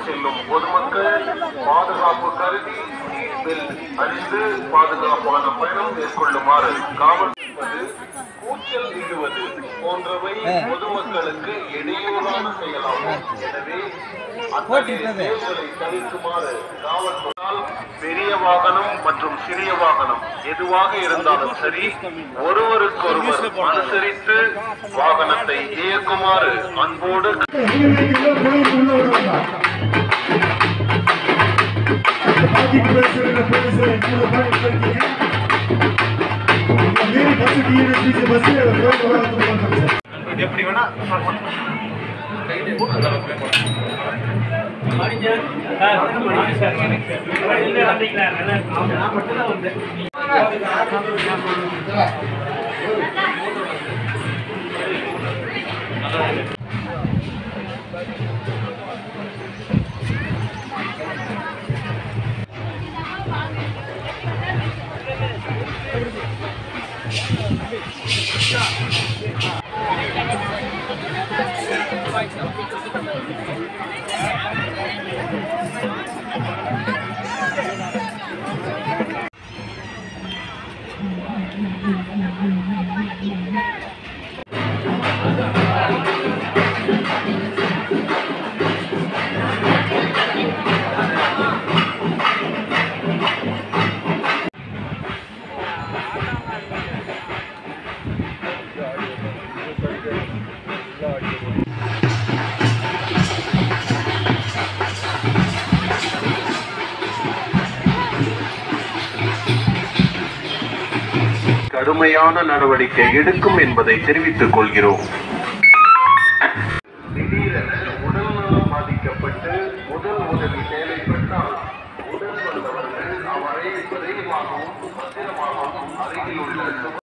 செல்லும் பொதுமக்கள் பாதுகாப்பு கருதி சீட் பெல்ட் அணிந்து பாதுகாப்பான பயணம் மேற்கொள்ளுமாறு காவல் என்பது கூச்சல் இடுவது போன்றவை பொதுமக்களுக்கு இடையூறான செயலாகும் எனவே அத்தகைய செயல்களை தவிர்க்குமாறு காவல்துறையால் பெரிய வாகனம் மற்றும் சிறிய வாகனம் எதுவாக இருந்தாலும் சரி ஒருவருக்கொருவர் அனுசரித்து வாகனத்தை இயக்குமாறு அன்போடு எப்படி வேணா கடுமையான நடவடிக்கை எடுக்கும் என்பதை தெரிவித்துக் கொள்கிறோம் திடீரென உடல்நலம் பாதிக்கப்பட்டு முதல் உதவி தேவைப்பட்டால் உடன் வந்தவர்கள் அவரை விரைவாகவும் பத்திரமாகவும் அருகில் உள்ள